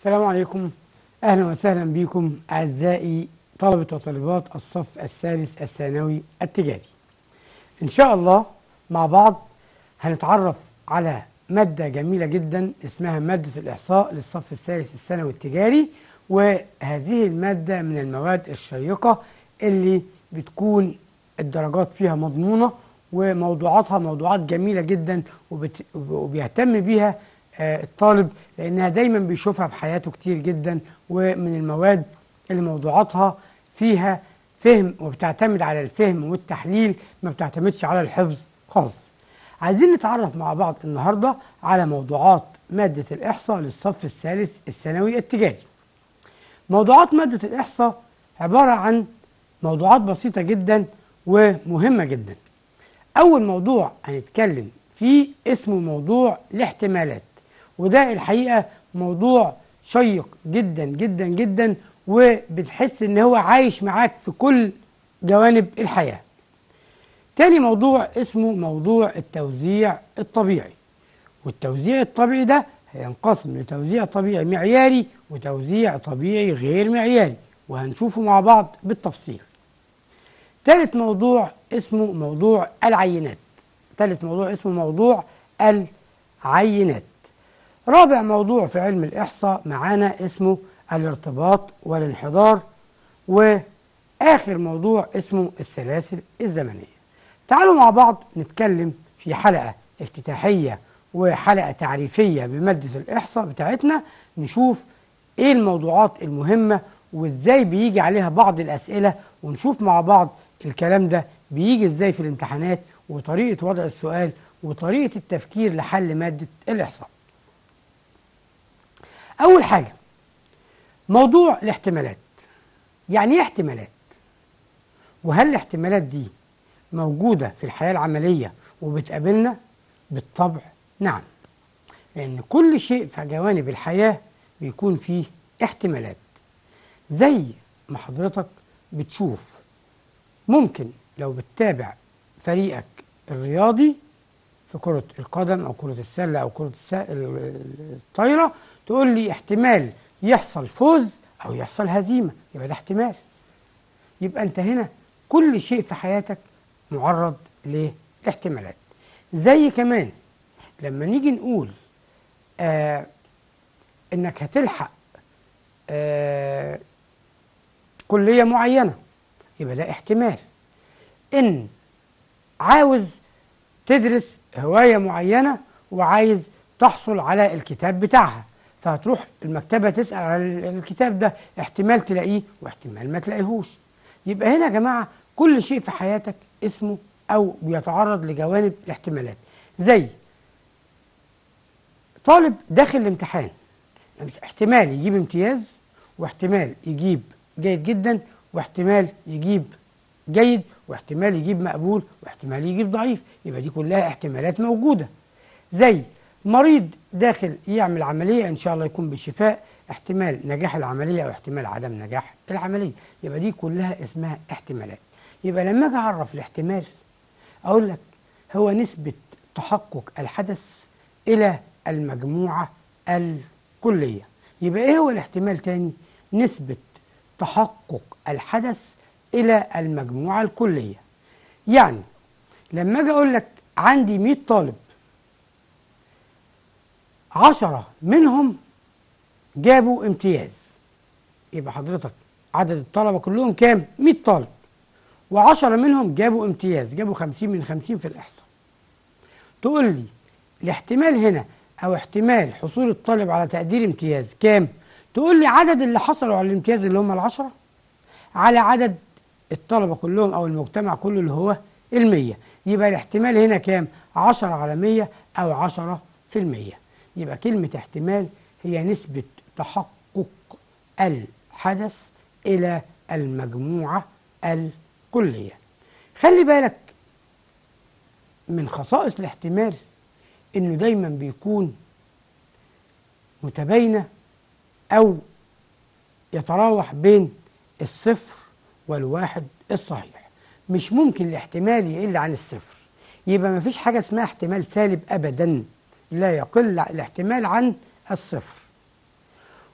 السلام عليكم اهلا وسهلا بكم اعزائي طلبه وطالبات الصف الثالث الثانوي التجاري ان شاء الله مع بعض هنتعرف على ماده جميله جدا اسمها ماده الاحصاء للصف الثالث الثانوي التجاري وهذه الماده من المواد الشيقه اللي بتكون الدرجات فيها مضمونه وموضوعاتها موضوعات جميله جدا وبت... وبيهتم بيها آه، الطالب لانها دايما بيشوفها في حياته كتير جدا ومن المواد اللي موضوعاتها فيها فهم وبتعتمد على الفهم والتحليل ما بتعتمدش على الحفظ خالص عايزين نتعرف مع بعض النهارده على موضوعات ماده الاحصاء للصف الثالث الثانوي التجاري موضوعات ماده الاحصاء عباره عن موضوعات بسيطه جدا ومهمه جدا اول موضوع هنتكلم فيه اسمه موضوع الاحتمالات وده الحقيقه موضوع شيق جدا جدا جدا وبتحس ان هو عايش معاك في كل جوانب الحياه تاني موضوع اسمه موضوع التوزيع الطبيعي والتوزيع الطبيعي ده هينقسم لتوزيع طبيعي معياري وتوزيع طبيعي غير معياري وهنشوفه مع بعض بالتفصيل ثالث موضوع اسمه موضوع العينات ثالث موضوع اسمه موضوع العينات رابع موضوع في علم الإحصاء معانا اسمه الارتباط والانحدار وآخر موضوع اسمه السلاسل الزمنية تعالوا مع بعض نتكلم في حلقة افتتاحية وحلقة تعريفية بمادة الإحصاء بتاعتنا نشوف إيه الموضوعات المهمة وإزاي بيجي عليها بعض الأسئلة ونشوف مع بعض الكلام ده بيجي إزاي في الامتحانات وطريقة وضع السؤال وطريقة التفكير لحل مادة الإحصاء أول حاجة موضوع الاحتمالات يعني إيه احتمالات؟ وهل الاحتمالات دي موجودة في الحياة العملية وبتقابلنا؟ بالطبع نعم لأن كل شيء في جوانب الحياة بيكون فيه احتمالات زي ما حضرتك بتشوف ممكن لو بتتابع فريقك الرياضي في كرة القدم أو كرة السلة أو كرة الس- الطايرة تقول لي احتمال يحصل فوز أو يحصل هزيمة يبقى ده احتمال يبقى أنت هنا كل شيء في حياتك معرض لاحتمالات زي كمان لما نيجي نقول آه إنك هتلحق آه كلية معينة يبقى ده احتمال إن عاوز تدرس هواية معينة وعايز تحصل على الكتاب بتاعها فهتروح المكتبة تسأل على الكتاب ده احتمال تلاقيه واحتمال ما تلاقيهوش يبقى هنا يا جماعة كل شيء في حياتك اسمه أو بيتعرض لجوانب الاحتمالات زي طالب داخل الامتحان يعني احتمال يجيب امتياز واحتمال يجيب جيد جدا واحتمال يجيب جيد واحتمال يجيب مقبول واحتمال يجيب ضعيف يبقى دي كلها احتمالات موجودة زي مريض داخل يعمل عملية إن شاء الله يكون بالشفاء احتمال نجاح العملية أو احتمال عدم نجاح العملية يبقى دي كلها اسمها احتمالات يبقى لما أجي أعرف الاحتمال أقول لك هو نسبة تحقق الحدث إلى المجموعة الكلية يبقى إيه هو الاحتمال تاني نسبة تحقق الحدث إلى المجموعة الكلية يعني لما أجي أقول لك عندي 100 طالب عشرة منهم جابوا امتياز يبقى حضرتك عدد الطلبة كلهم كام؟ 100 طالب وعشرة منهم جابوا امتياز جابوا 50 من 50 في الإحصاء تقول لي الاحتمال هنا أو احتمال حصول الطالب على تقدير امتياز كام؟ تقول لي عدد اللي حصلوا على الامتياز اللي هم العشرة على عدد الطلبة كلهم أو المجتمع كله اللي هو المية يبقى الاحتمال هنا كام؟ عشرة على مية أو عشرة في المية يبقى كلمة احتمال هي نسبة تحقق الحدث إلى المجموعة الكلية خلي بالك من خصائص الاحتمال إنه دايما بيكون متباينة أو يتراوح بين الصفر والواحد الصحيح مش ممكن الاحتمال يقل عن الصفر يبقى ما فيش حاجة اسمها احتمال سالب أبدا لا يقل الاحتمال عن الصفر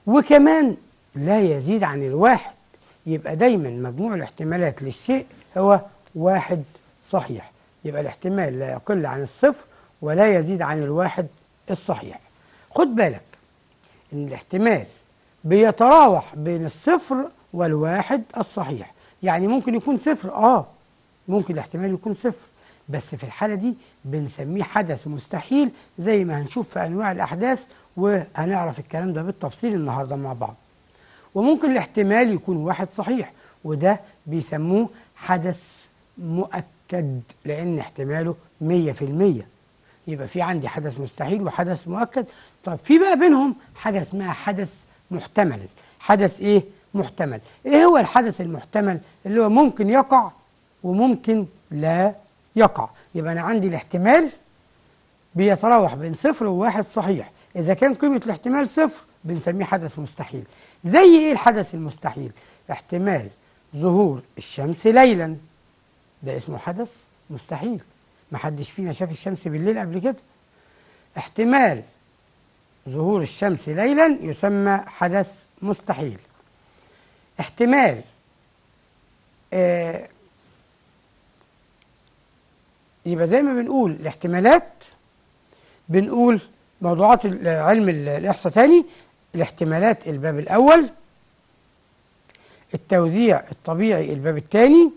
وكمان لا يزيد عن الواحد يبقى دايما مجموع الاحتمالات للشيء هو واحد صحيح يبقى الاحتمال لا يقل عن الصفر ولا يزيد عن الواحد الصحيح خد بالك ان الاحتمال بيتراوح بين الصفر والواحد الصحيح يعني ممكن يكون صفر اه ممكن الاحتمال يكون صفر بس في الحالة دي بنسميه حدث مستحيل زي ما هنشوف في أنواع الأحداث وهنعرف الكلام ده بالتفصيل النهاردة مع بعض وممكن الاحتمال يكون واحد صحيح وده بيسموه حدث مؤكد لأن احتماله مية في المية يبقى في عندي حدث مستحيل وحدث مؤكد طب في بقى بينهم حاجة اسمها حدث محتمل حدث ايه محتمل ايه هو الحدث المحتمل اللي هو ممكن يقع وممكن لا يقع يبقى انا عندي الاحتمال بيتراوح بين صفر وواحد صحيح اذا كان قيمة الاحتمال صفر بنسميه حدث مستحيل زي ايه الحدث المستحيل احتمال ظهور الشمس ليلا ده اسمه حدث مستحيل محدش فينا شاف الشمس بالليل قبل كده احتمال ظهور الشمس ليلا يسمى حدث مستحيل احتمال آه يبقى زي ما بنقول الاحتمالات بنقول موضوعات علم الإحصاء تاني الاحتمالات الباب الأول التوزيع الطبيعي الباب الثاني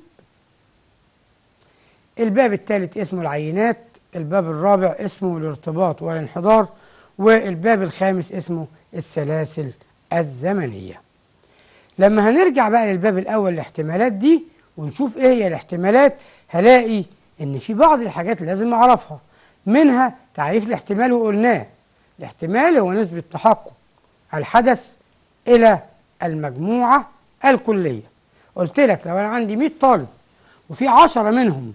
الباب الثالث اسمه العينات الباب الرابع اسمه الارتباط والانحدار والباب الخامس اسمه السلاسل الزمنية لما هنرجع بقى للباب الأول الاحتمالات دي ونشوف ايه هي الاحتمالات هلاقي ان في بعض الحاجات لازم نعرفها منها تعريف الاحتمال وقلناه الاحتمال هو نسبة تحقق الحدث إلى المجموعة الكلية قلت لك لو أنا عندي 100 طالب وفي 10 منهم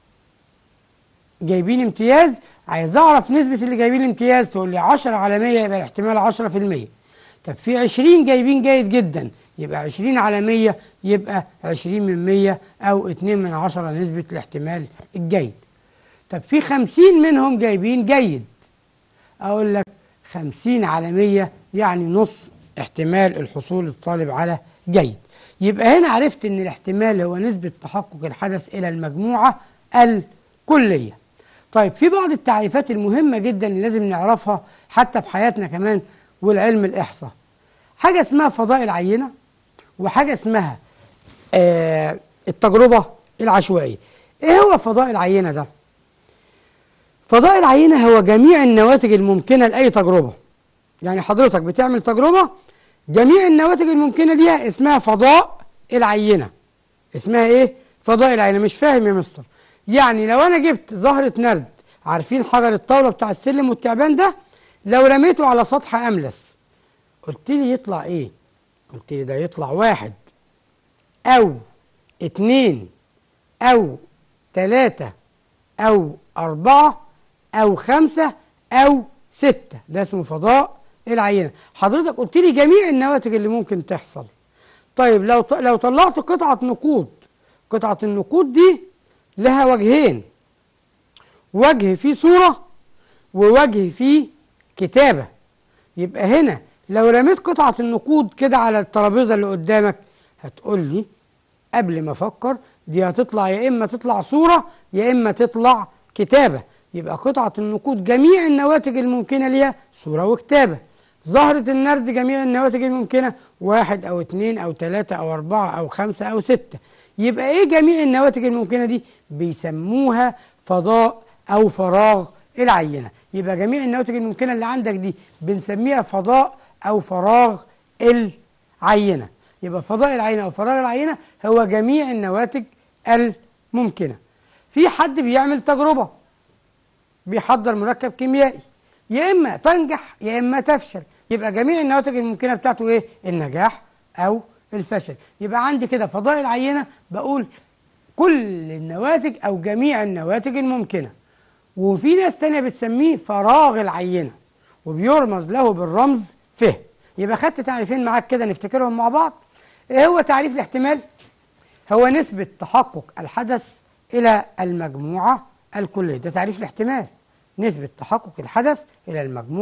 جايبين امتياز عايز أعرف نسبة اللي جايبين امتياز تقول لي 10 على 100 يبقى الاحتمال 10% طب في 20 جايبين جيد جدا يبقى 20 على 100 يبقى 20 من 100 أو 2 من 10 نسبة الاحتمال الجيد طب في 50 منهم جايبين جيد أقول لك 50 على 100 يعني نص احتمال الحصول الطالب على جيد يبقى هنا عرفت ان الاحتمال هو نسبة تحقق الحدث الى المجموعة الكلية طيب في بعض التعريفات المهمة جدا اللي لازم نعرفها حتى في حياتنا كمان والعلم الإحصاء حاجة اسمها فضاء العينة وحاجة اسمها آه التجربة العشوائية ايه هو فضاء العينة ده فضاء العينة هو جميع النواتج الممكنة لأي تجربة يعني حضرتك بتعمل تجربة جميع النواتج الممكنة ليها اسمها فضاء العينة اسمها ايه؟ فضاء العينة مش فاهم يا مستر يعني لو انا جبت زهرة نرد عارفين حجر الطاولة بتاع السلم والتعبان ده لو رميته على سطح أملس قلت لي يطلع ايه؟ قلت لي ده يطلع واحد أو اتنين أو تلاتة أو أربعة أو خمسة أو ستة ده اسمه فضاء العينة حضرتك قلت لي جميع النواتج اللي ممكن تحصل طيب لو لو طلعت قطعة نقود قطعة النقود دي لها وجهين وجه فيه صورة ووجه فيه كتابة يبقى هنا لو رميت قطعة النقود كده على الترابيزة اللي قدامك هتقول لي قبل ما افكر دي هتطلع يا اما تطلع صورة يا اما تطلع كتابة يبقى قطعة النقود جميع النواتج الممكنة ليها صورة وكتابة زهرة النرد جميع النواتج الممكنة واحد أو اتنين أو تلاتة أو أربعة أو خمسة أو ستة يبقى إيه جميع النواتج الممكنة دي بيسموها فضاء أو فراغ العينة يبقى جميع النواتج الممكنة اللي عندك دي بنسميها فضاء أو فراغ العينة يبقى فضاء العينة أو فراغ العينة هو جميع النواتج الممكنة في حد بيعمل تجربة بيحضر مركب كيميائي يا اما تنجح يا اما تفشل يبقى جميع النواتج الممكنه بتاعته ايه النجاح او الفشل يبقى عندي كده فضاء العينه بقول كل النواتج او جميع النواتج الممكنه وفي ناس تانية بتسميه فراغ العينه وبيرمز له بالرمز ف يبقى خدت تعريفين معاك كده نفتكرهم مع بعض ايه هو تعريف الاحتمال هو نسبه تحقق الحدث الى المجموعه الكليه ده تعريف الاحتمال نسبة تحقق الحدث إلى المجموعة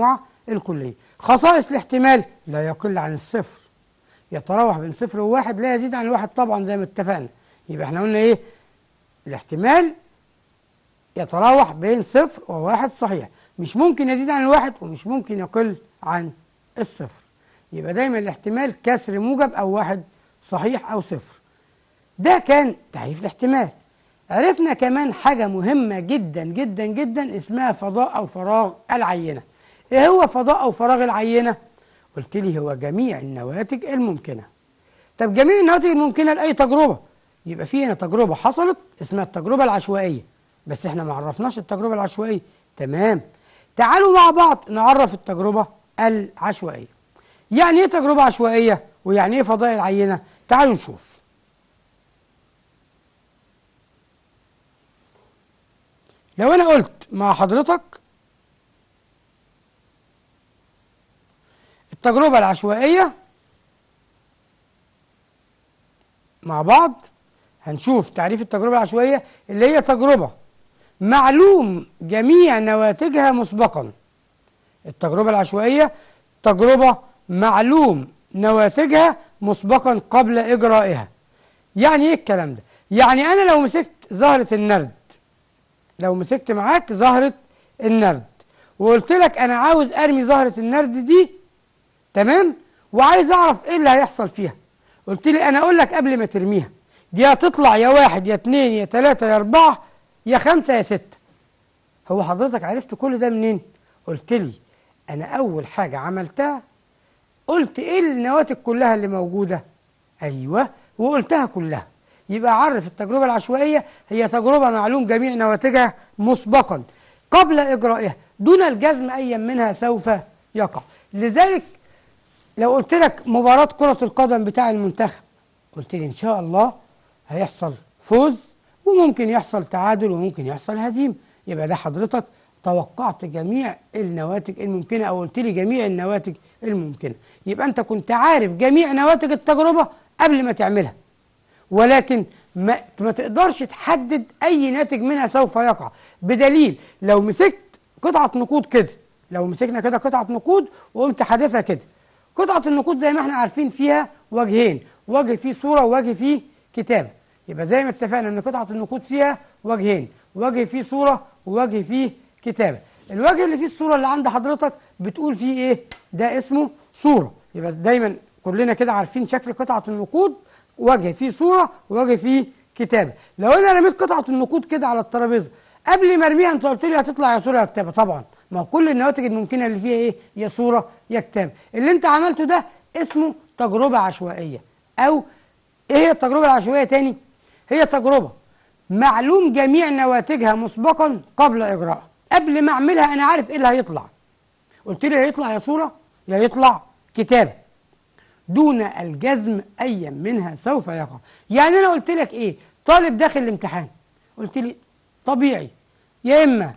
الكلية خصائص الاحتمال لا يقل عن الصفر يتراوح بين صفر وواحد لا يزيد عن الواحد طبعا زي ما اتفقنا يبقى احنا قلنا ايه الاحتمال يتراوح بين صفر وواحد صحيح مش ممكن يزيد عن الواحد ومش ممكن يقل عن الصفر يبقى دايما الاحتمال كسر موجب او واحد صحيح او صفر ده كان تعريف الاحتمال عرفنا كمان حاجة مهمة جدا جدا جدا اسمها فضاء أو فراغ العينة إيه هو فضاء أو فراغ العينة؟ قلت لي هو جميع النواتج الممكنة طب جميع النواتج الممكنة لأي تجربة يبقى في هنا تجربة حصلت اسمها التجربة العشوائية بس احنا ما عرفناش التجربة العشوائية تمام تعالوا مع بعض نعرف التجربة العشوائية يعني ايه تجربة عشوائية ويعني ايه فضاء العينة تعالوا نشوف لو انا قلت مع حضرتك التجربة العشوائية مع بعض هنشوف تعريف التجربة العشوائية اللي هي تجربة معلوم جميع نواتجها مسبقا التجربة العشوائية تجربة معلوم نواتجها مسبقا قبل إجرائها يعني إيه الكلام ده؟ يعني أنا لو مسكت زهرة النرد لو مسكت معاك زهرة النرد وقلت لك أنا عاوز أرمي زهرة النرد دي تمام وعايز أعرف إيه اللي هيحصل فيها قلت لي أنا أقول لك قبل ما ترميها دي هتطلع يا واحد يا اتنين يا تلاتة يا أربعة يا خمسة يا ستة هو حضرتك عرفت كل ده منين؟ قلت لي أنا أول حاجة عملتها قلت إيه النواتج كلها اللي موجودة؟ أيوه وقلتها كلها يبقى عرف التجربة العشوائية هي تجربة معلوم جميع نواتجها مسبقا قبل إجرائها دون الجزم أيا منها سوف يقع لذلك لو قلت لك مباراة كرة القدم بتاع المنتخب قلت لي إن شاء الله هيحصل فوز وممكن يحصل تعادل وممكن يحصل هزيمة يبقى ده حضرتك توقعت جميع النواتج الممكنة أو قلت لي جميع النواتج الممكنة يبقى أنت كنت عارف جميع نواتج التجربة قبل ما تعملها ولكن ما, ما تقدرش تحدد أي ناتج منها سوف يقع بدليل لو مسكت قطعة نقود كده لو مسكنا كده قطعة نقود وقمت حادفها كده قطعة النقود زي ما احنا عارفين فيها وجهين وجه فيه صورة ووجه فيه كتابة يبقى زي ما اتفقنا ان قطعة النقود فيها وجهين وجه فيه صورة ووجه فيه كتابة الوجه اللي فيه الصورة اللي عند حضرتك بتقول فيه ايه ده اسمه صورة يبقى دايما كلنا كده عارفين شكل قطعة النقود وجه فيه صورة ووجه فيه كتابة لو انا رميت قطعة النقود كده على الترابيزة قبل ما ارميها انت قلت لي هتطلع يا صورة يا كتابة طبعا ما هو كل النواتج الممكنة اللي فيها ايه يا صورة يا كتابة اللي انت عملته ده اسمه تجربة عشوائية او ايه هي التجربة العشوائية تاني هي تجربة معلوم جميع نواتجها مسبقا قبل اجرائها قبل ما اعملها انا عارف ايه اللي هيطلع قلت لي هيطلع يا صورة يا يطلع كتابة دون الجزم ايا منها سوف يقع يعني انا قلت لك ايه طالب داخل الامتحان قلت لي طبيعي يا اما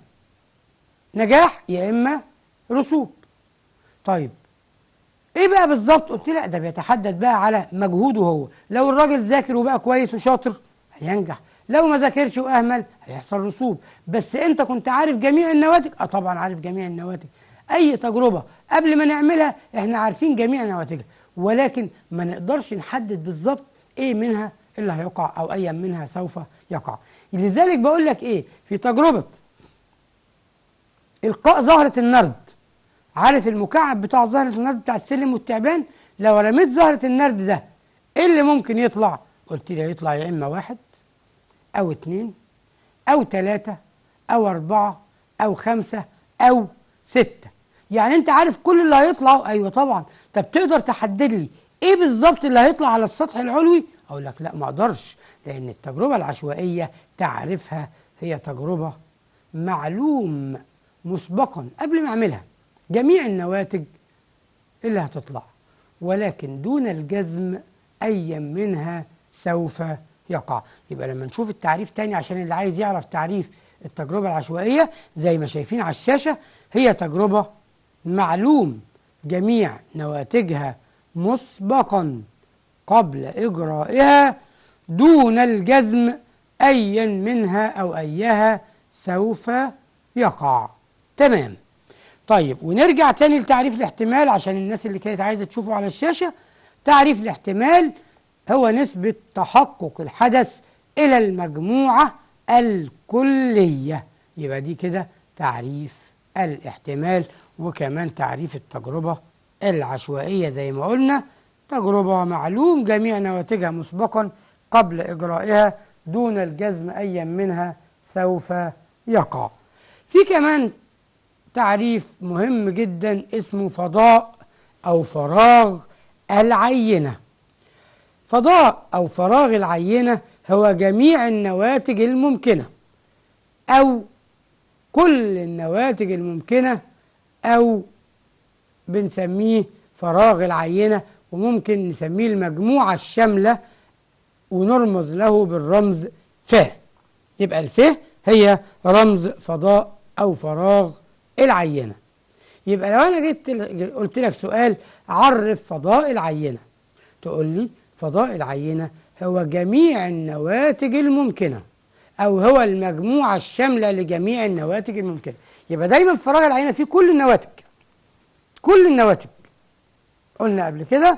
نجاح يا اما رسوب طيب ايه بقى بالظبط قلت لا ده بيتحدد بقى على مجهوده هو لو الراجل ذاكر وبقى كويس وشاطر هينجح لو ما ذاكرش واهمل هيحصل رسوب بس انت كنت عارف جميع النواتج اه طبعا عارف جميع النواتج اي تجربه قبل ما نعملها احنا عارفين جميع نواتجها ولكن ما نقدرش نحدد بالظبط ايه منها اللي هيقع او ايا منها سوف يقع لذلك بقول لك ايه في تجربه القاء زهره النرد عارف المكعب بتاع زهره النرد بتاع السلم والتعبان لو رميت زهره النرد ده ايه اللي ممكن يطلع قلت لي هيطلع يا اما واحد او اتنين او تلاتة او اربعة او خمسة او ستة يعني انت عارف كل اللي هيطلع ايوه طبعا طب تقدر تحدد لي ايه بالظبط اللي هيطلع على السطح العلوي اقول لك لا ما اقدرش لان التجربه العشوائيه تعرفها هي تجربه معلوم مسبقا قبل ما اعملها جميع النواتج اللي هتطلع ولكن دون الجزم ايا منها سوف يقع يبقى لما نشوف التعريف تاني عشان اللي عايز يعرف تعريف التجربه العشوائيه زي ما شايفين على الشاشه هي تجربه معلوم جميع نواتجها مسبقا قبل إجرائها دون الجزم أيا منها أو أيها سوف يقع تمام طيب ونرجع تاني لتعريف الاحتمال عشان الناس اللي كانت عايزة تشوفه على الشاشة تعريف الاحتمال هو نسبة تحقق الحدث إلى المجموعة الكلية يبقى دي كده تعريف الاحتمال وكمان تعريف التجربة العشوائية زي ما قلنا تجربة معلوم جميع نواتجها مسبقا قبل إجرائها دون الجزم أيا منها سوف يقع في كمان تعريف مهم جدا اسمه فضاء أو فراغ العينة فضاء أو فراغ العينة هو جميع النواتج الممكنة أو كل النواتج الممكنة أو بنسميه فراغ العينة وممكن نسميه المجموعة الشاملة ونرمز له بالرمز ف يبقى الف هي رمز فضاء أو فراغ العينة يبقى لو أنا جيت قلت لك سؤال عرف فضاء العينة تقول لي فضاء العينة هو جميع النواتج الممكنة أو هو المجموعة الشاملة لجميع النواتج الممكنة يبقى دايما فراغ العينة فيه كل النواتج كل النواتج قلنا قبل كده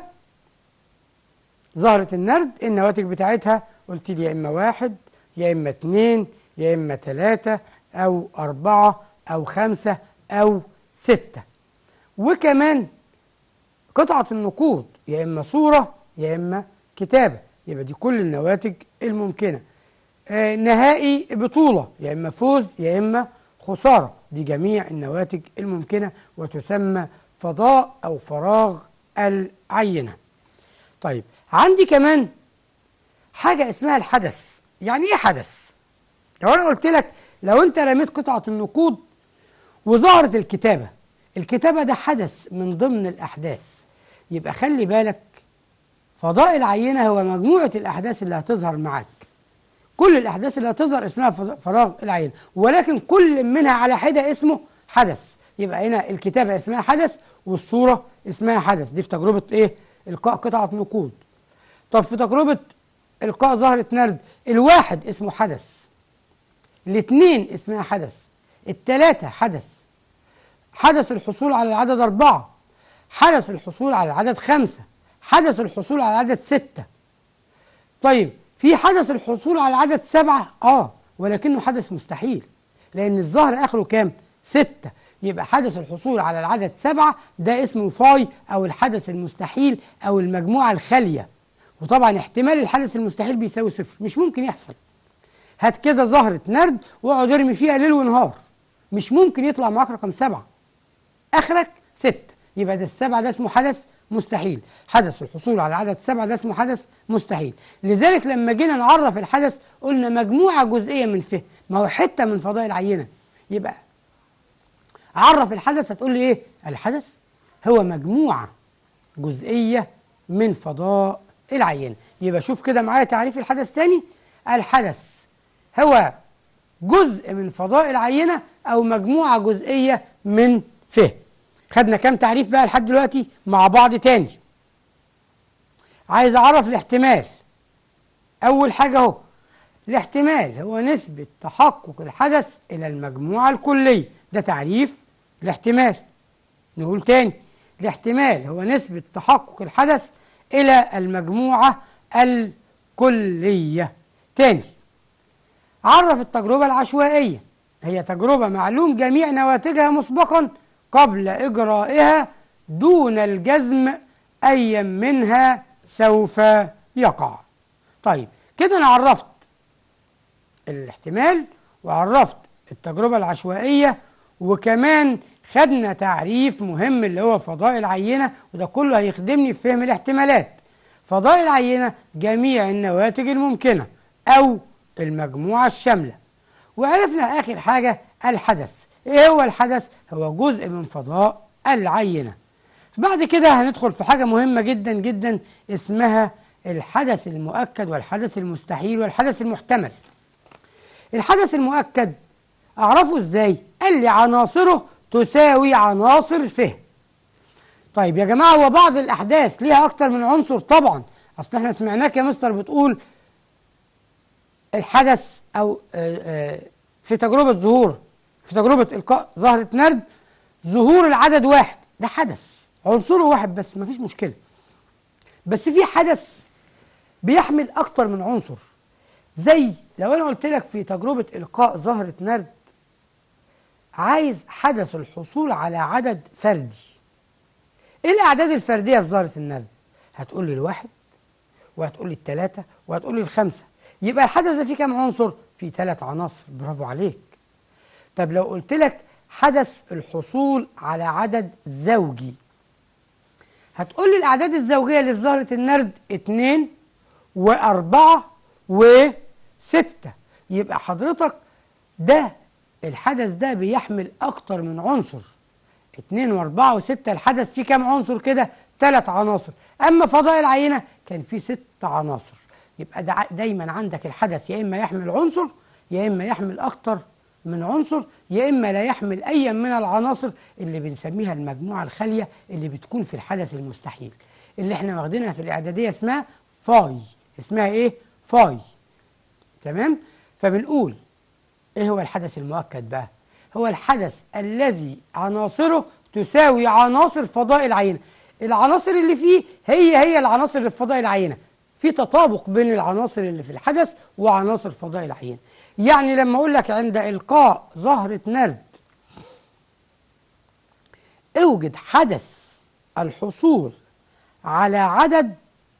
ظهرت النرد النواتج بتاعتها قلت لي يا إما واحد يا إما اتنين يا إما تلاتة أو أربعة أو خمسة أو ستة وكمان قطعة النقود يا إما صورة يا إما كتابة يبقى دي كل النواتج الممكنة آه نهائي بطولة يا إما فوز يا إما خسارة دي جميع النواتج الممكنة وتسمى فضاء أو فراغ العينة طيب عندي كمان حاجة اسمها الحدث يعني إيه حدث؟ لو أنا قلت لك لو أنت رميت قطعة النقود وظهرت الكتابة الكتابة ده حدث من ضمن الأحداث يبقى خلي بالك فضاء العينة هو مجموعة الأحداث اللي هتظهر معاك كل الأحداث اللي هتظهر اسمها فراغ العينة ولكن كل منها على حدة اسمه حدث يبقى هنا الكتابة اسمها حدث والصورة اسمها حدث دي في تجربة إيه؟ إلقاء قطعة نقود طب في تجربة إلقاء زهرة نرد الواحد اسمه حدث الاثنين اسمها حدث التلاتة حدث حدث الحصول على العدد أربعة حدث الحصول على العدد خمسة حدث الحصول على العدد ستة طيب في حدث الحصول على العدد سبعة اه ولكنه حدث مستحيل لأن الظهر آخره كام؟ ستة يبقى حدث الحصول على العدد سبعة ده اسمه فاي أو الحدث المستحيل أو المجموعة الخالية وطبعا احتمال الحدث المستحيل بيساوي صفر مش ممكن يحصل هات كده زهرة نرد واقعد ارمي فيها ليل ونهار مش ممكن يطلع معاك رقم سبعة اخرك ستة يبقى ده السبعة ده اسمه حدث مستحيل حدث الحصول على عدد سبعة ده اسمه حدث مستحيل لذلك لما جينا نعرف الحدث قلنا مجموعة جزئية من فهم ما هو حتة من فضاء العينة يبقى عرف الحدث هتقول لي ايه الحدث هو مجموعة جزئية من فضاء العينة يبقى شوف كده معايا تعريف الحدث تاني الحدث هو جزء من فضاء العينة أو مجموعة جزئية من فهم خدنا كام تعريف بقى لحد دلوقتي مع بعض تاني عايز أعرف الاحتمال أول حاجة أهو الاحتمال هو نسبة تحقق الحدث إلى المجموعة الكلية ده تعريف الاحتمال نقول تاني الاحتمال هو نسبة تحقق الحدث إلى المجموعة الكلية تاني عرف التجربة العشوائية هي تجربة معلوم جميع نواتجها مسبقا قبل إجرائها دون الجزم أيا منها سوف يقع طيب كده أنا عرفت الاحتمال وعرفت التجربة العشوائية وكمان خدنا تعريف مهم اللي هو فضاء العينة وده كله هيخدمني في فهم الاحتمالات فضاء العينة جميع النواتج الممكنة أو المجموعة الشاملة وعرفنا آخر حاجة الحدث إيه هو الحدث؟ هو جزء من فضاء العينة بعد كده هندخل في حاجة مهمة جدا جدا اسمها الحدث المؤكد والحدث المستحيل والحدث المحتمل الحدث المؤكد أعرفه إزاي؟ قال لي عناصره تساوي عناصر فهم طيب يا جماعة هو بعض الأحداث ليها أكتر من عنصر طبعا أصل احنا سمعناك يا مستر بتقول الحدث أو في تجربة ظهور في تجربة إلقاء زهرة نرد ظهور العدد واحد ده حدث عنصره واحد بس مفيش مشكلة بس في حدث بيحمل أكتر من عنصر زي لو أنا قلت لك في تجربة إلقاء زهرة نرد عايز حدث الحصول على عدد فردي ايه الاعداد الفرديه في زهره النرد هتقول لي الواحد وهتقول لي الثلاثه وهتقول لي الخمسه يبقى الحدث ده فيه كام عنصر فيه ثلاث عناصر برافو عليك طب لو قلت لك حدث الحصول على عدد زوجي هتقول لي الاعداد الزوجيه اللي في زهره النرد اتنين واربعه وسته يبقى حضرتك ده الحدث ده بيحمل اكتر من عنصر اتنين واربعة وستة الحدث فيه كام عنصر كده تلات عناصر اما فضاء العينة كان فيه ست عناصر يبقى دا دايما عندك الحدث يا اما يحمل عنصر يا اما يحمل اكتر من عنصر يا اما لا يحمل اي من العناصر اللي بنسميها المجموعة الخالية اللي بتكون في الحدث المستحيل اللي احنا واخدينها في الاعدادية اسمها فاي اسمها ايه فاي تمام فبنقول ايه هو الحدث المؤكد بقى هو الحدث الذي عناصره تساوي عناصر فضاء العينة العناصر اللي فيه هي هي العناصر اللي في فضاء العينة في تطابق بين العناصر اللي في الحدث وعناصر فضاء العينة يعني لما اقول لك عند القاء زهرة نرد اوجد حدث الحصول على عدد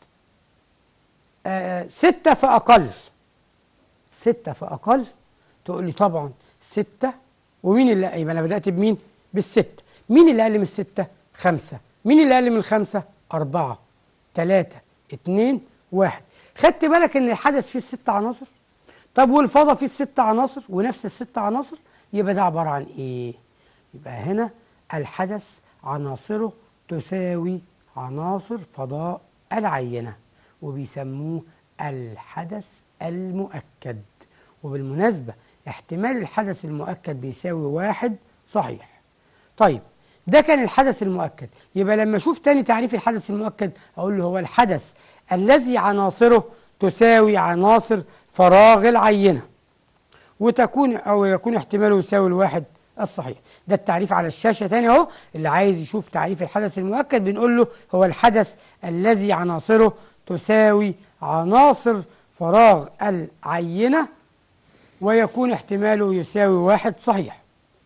آه ستة فأقل ستة فأقل تقول لي طبعا ستة ومين اللي يبقى أنا بدأت بمين؟ بالستة مين اللي أقل من الستة؟ خمسة مين اللي أقل من الخمسة؟ أربعة ثلاثة اتنين واحد خدت بالك إن الحدث فيه الست عناصر؟ طب والفضاء فيه الست عناصر ونفس الست عناصر يبقى ده عبارة عن إيه؟ يبقى هنا الحدث عناصره تساوي عناصر فضاء العينة وبيسموه الحدث المؤكد وبالمناسبة احتمال الحدث المؤكد بيساوي واحد صحيح طيب ده كان الحدث المؤكد يبقى لما اشوف تاني تعريف الحدث المؤكد اقول له هو الحدث الذي عناصره تساوي عناصر فراغ العينة وتكون او يكون احتماله يساوي الواحد الصحيح ده التعريف على الشاشة تاني اهو اللي عايز يشوف تعريف الحدث المؤكد بنقول له هو الحدث الذي عناصره تساوي عناصر فراغ العينة ويكون احتماله يساوي واحد صحيح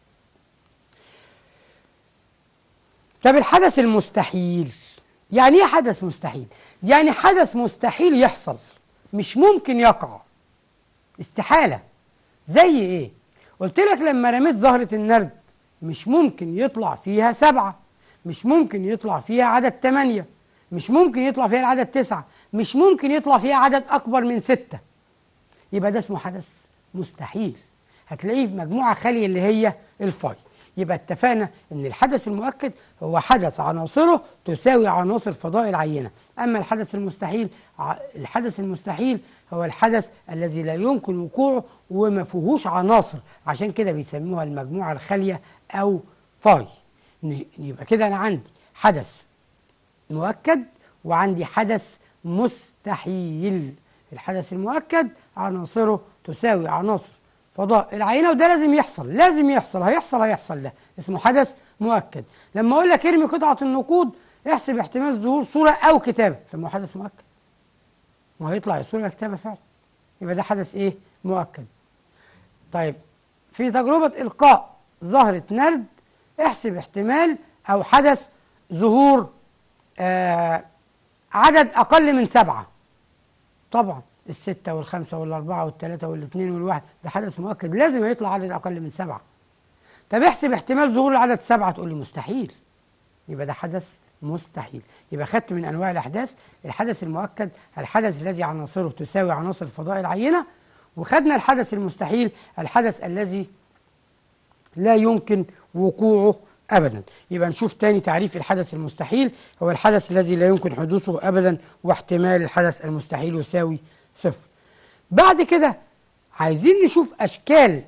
طب الحدث المستحيل يعني ايه حدث مستحيل يعني حدث مستحيل يحصل مش ممكن يقع استحالة زي ايه قلت لك لما رميت زهرة النرد مش ممكن يطلع فيها سبعة مش ممكن يطلع فيها عدد تمانية مش ممكن يطلع فيها العدد تسعة مش ممكن يطلع فيها عدد أكبر من ستة يبقى ده اسمه حدث مستحيل هتلاقيه في مجموعة خالية اللي هي الفاي يبقى اتفقنا ان الحدث المؤكد هو حدث عناصره تساوي عناصر فضاء العينة اما الحدث المستحيل الحدث المستحيل هو الحدث الذي لا يمكن وقوعه وما فيهوش عناصر عشان كده بيسموها المجموعة الخالية او فاي يبقى كده انا عندي حدث مؤكد وعندي حدث مستحيل الحدث المؤكد عناصره تساوي عناصر فضاء العينة وده لازم يحصل لازم يحصل هيحصل هيحصل ده اسمه حدث مؤكد لما اقول لك ارمي قطعة النقود احسب احتمال ظهور صورة او كتابة طب ما هو حدث مؤكد ما هيطلع الصورة كتابة فعلا يبقى ده حدث ايه مؤكد طيب في تجربة القاء زهرة نرد احسب احتمال او حدث ظهور آه عدد اقل من سبعة طبعا الستة والخمسة والأربعة والثلاثة والاثنين والواحد ده حدث مؤكد لازم يطلع عدد أقل من سبعة طب احسب احتمال ظهور العدد سبعة تقول لي مستحيل يبقى ده حدث مستحيل يبقى خدت من أنواع الأحداث الحدث المؤكد الحدث الذي عناصره تساوي عناصر فضاء العينة وخدنا الحدث المستحيل الحدث الذي لا يمكن وقوعه أبدا يبقى نشوف تاني تعريف الحدث المستحيل هو الحدث الذي لا يمكن حدوثه أبدا واحتمال الحدث المستحيل يساوي صفر بعد كده عايزين نشوف اشكال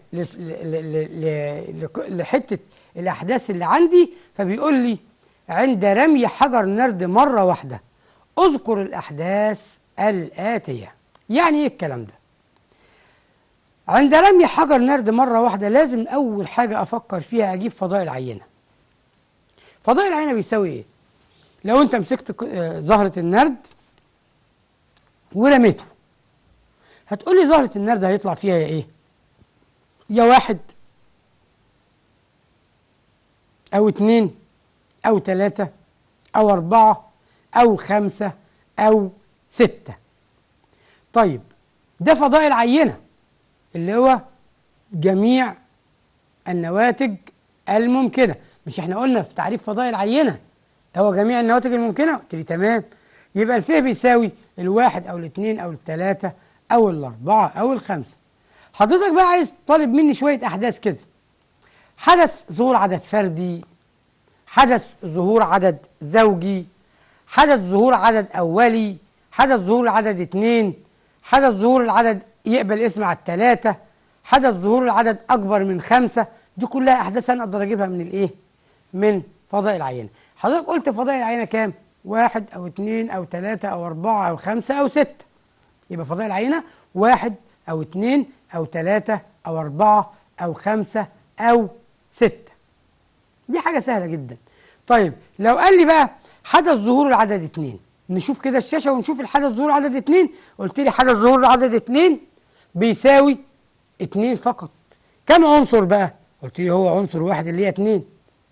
لحته الاحداث اللي عندي فبيقول لي عند رمي حجر نرد مره واحده اذكر الاحداث الاتيه يعني ايه الكلام ده عند رمي حجر نرد مره واحده لازم اول حاجه افكر فيها اجيب فضاء العينه فضاء العينة بيساوي ايه لو انت مسكت ك- آه، زهرة النرد ورميته هتقولي زهرة النرد هيطلع فيها يا ايه يا واحد او اتنين او تلاتة او اربعة او خمسة او ستة طيب ده فضاء العينة اللي هو جميع النواتج الممكنة مش احنا قلنا في تعريف فضاء العينة هو جميع النواتج الممكنة قلت لي تمام يبقى الفيه بيساوي الواحد او الاثنين او الثلاثة او الاربعة او الخمسة حضرتك بقى عايز طالب مني شوية احداث كده حدث ظهور عدد فردي حدث ظهور عدد زوجي حدث ظهور عدد أولي حدث ظهور العدد اتنين حدث ظهور العدد يقبل اسم على التلاتة حدث ظهور العدد أكبر من خمسة دي كلها أحداث أنا أقدر أجيبها من الإيه؟ من فضاء العينة حضرتك قلت فضاء العينة كام؟ واحد أو اتنين أو تلاتة أو أربعة أو خمسة أو ستة يبقى فضاء العينة واحد أو اتنين أو تلاتة أو أربعة أو خمسة أو ستة دي حاجة سهلة جدا طيب لو قال لي بقى حدث ظهور العدد اتنين نشوف كده الشاشة ونشوف الحدث ظهور العدد اتنين قلت لي حدث ظهور العدد اتنين بيساوي اتنين فقط كم عنصر بقى قلت لي هو عنصر واحد اللي هي اتنين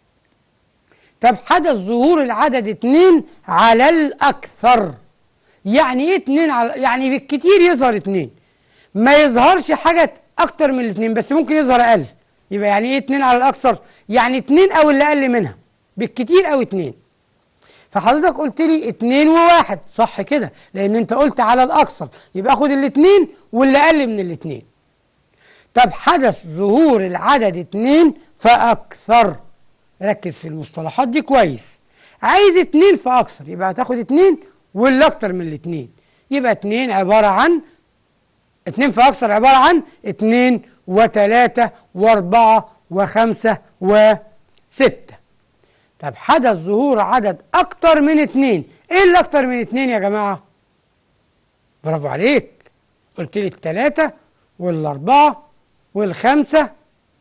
طب حدث ظهور العدد اتنين على الأكثر يعني ايه اتنين على يعني بالكتير يظهر اتنين ما يظهرش حاجة أكتر من الاتنين بس ممكن يظهر أقل يبقى يعني ايه اتنين على الأكثر يعني اتنين أو اللي أقل منها بالكتير أو اتنين فحضرتك قلت لي اتنين وواحد صح كده لأن أنت قلت على الأكثر يبقى آخد الاتنين واللي أقل من الاتنين طب حدث ظهور العدد اتنين فأكثر ركز في المصطلحات دي كويس عايز اتنين فأكثر يبقى هتاخد اتنين واللي أكتر من الاتنين يبقى اتنين عبارة عن اتنين فأكثر عبارة عن اتنين وتلاتة واربعة وخمسة وستة طب حدث ظهور عدد أكتر من اتنين ايه اللي أكتر من اتنين يا جماعة برافو عليك قلت لي التلاتة والأربعة والخمسة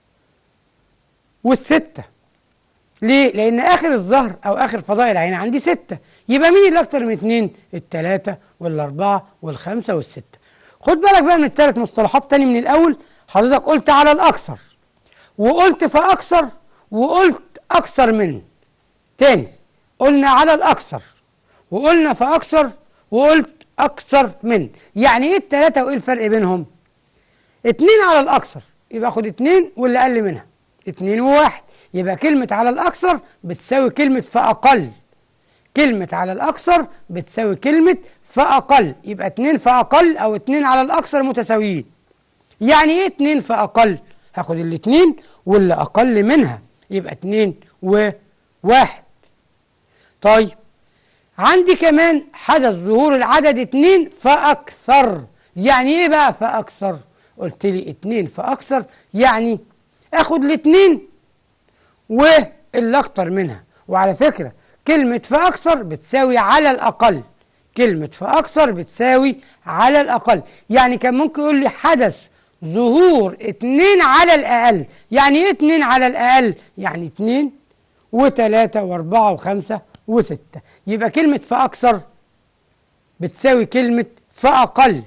والستة ليه؟ لأن آخر الظهر أو آخر فضاء العين عندي ستة يبقى مين اللي أكتر من اتنين؟ التلاتة والأربعة والخمسة والستة خد بالك بقى من التلات مصطلحات تاني من الأول حضرتك قلت على الأكثر وقلت فأكثر وقلت أكثر من تاني قلنا على الأكثر وقلنا فأكثر وقلت أكثر من يعني إيه التلاتة وإيه الفرق بينهم؟ اتنين على الأكثر يبقى خد اتنين واللي أقل منها اتنين وواحد يبقى كلمة على الأكثر بتساوي كلمة فأقل كلمة على الأكثر بتساوي كلمة فأقل يبقى اتنين فأقل أو اتنين على الأكثر متساويين يعني إيه اتنين فأقل؟ هاخد الاتنين واللي أقل منها يبقى اتنين وواحد طيب عندي كمان حدث ظهور العدد اتنين فأكثر يعني ايه بقى فأكثر قلت لي اتنين فأكثر يعني اخد الاتنين واللي اكتر منها وعلى فكرة كلمة فأكثر بتساوي على الأقل كلمة فأكثر بتساوي على الأقل يعني كان ممكن يقول لي حدث ظهور اتنين على الأقل يعني ايه اتنين على الأقل يعني اتنين وتلاتة واربعة وخمسة وستة يبقى كلمة فأكثر بتساوي كلمة فأقل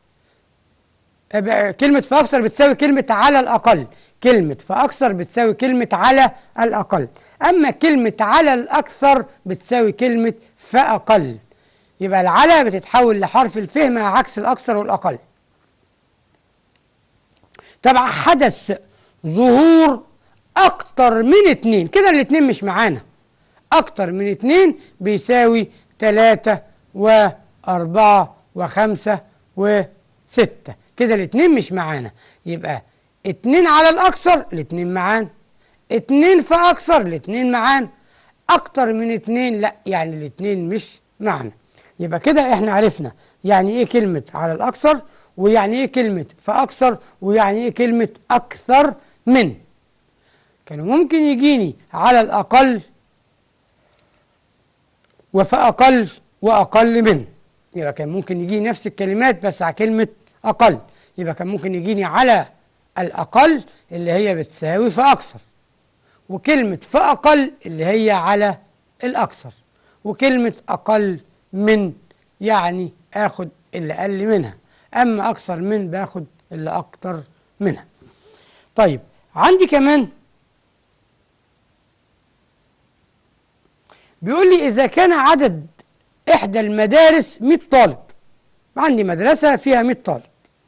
يبقى كلمة فأكثر بتساوي كلمة على الأقل كلمة فأكثر بتساوي كلمة على الأقل أما كلمة على الأكثر بتساوي كلمة فأقل يبقى العلى بتتحول لحرف الفه مع عكس الأكثر والأقل طبعا حدث ظهور أكتر من اتنين كده الاتنين مش معانا أكتر من اتنين بيساوي تلاتة وأربعة وخمسة وستة كده الاتنين مش معانا يبقى اتنين على الأكثر الاتنين معانا اتنين فأكثر الاتنين معانا أكتر من اتنين لا يعني الاتنين مش معانا يبقى كده احنا عرفنا يعني ايه كلمة على الأكثر ويعني ايه كلمة فأكثر ويعني ايه كلمة أكثر من كانوا ممكن يجيني على الأقل وفأقل وأقل من يبقى كان ممكن يجيني نفس الكلمات بس على كلمة أقل يبقى كان ممكن يجيني على الأقل اللي هي بتساوي فأكثر وكلمة فأقل اللي هي على الأكثر وكلمة أقل من يعني آخد اللي أقل منها أما أكثر من باخد اللي أكتر منها طيب عندي كمان بيقول لي إذا كان عدد إحدى المدارس 100 طالب عندي مدرسة فيها 100 طالب